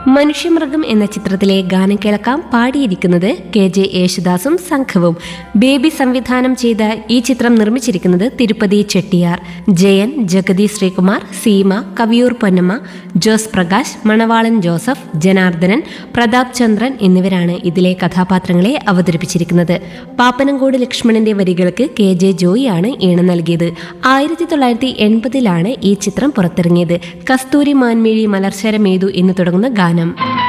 മനുഷ്യമൃഗം എന്ന ചിത്രത്തിലെ ഗാനം കേൾക്കാം പാടിയിരിക്കുന്നത് കെ ജെ യേശുദാസും സംഘവും ബേബി സംവിധാനം ചെയ്ത ഈ ചിത്രം നിർമ്മിച്ചിരിക്കുന്നത് തിരുപ്പതി ചെട്ടിയാർ ജയൻ ജഗതി ശ്രീകുമാർ സീമ കവിയൂർ പൊന്നമ്മ ജോസ് പ്രകാശ് മണവാളൻ ജോസഫ് ജനാർദ്ദനൻ പ്രതാപ് ചന്ദ്രൻ എന്നിവരാണ് ഇതിലെ കഥാപാത്രങ്ങളെ അവതരിപ്പിച്ചിരിക്കുന്നത് പാപ്പനംകോട് ലക്ഷ്മണന്റെ വരികൾക്ക് കെ ജെ ജോയിയാണ് ഈണം നൽകിയത് ആയിരത്തി തൊള്ളായിരത്തി എൺപതിലാണ് ഈ ചിത്രം പുറത്തിറങ്ങിയത് കസ്തൂരി മാൻമിഴി മലർശരമേതു എന്ന് തുടങ്ങുന്ന ഗാനം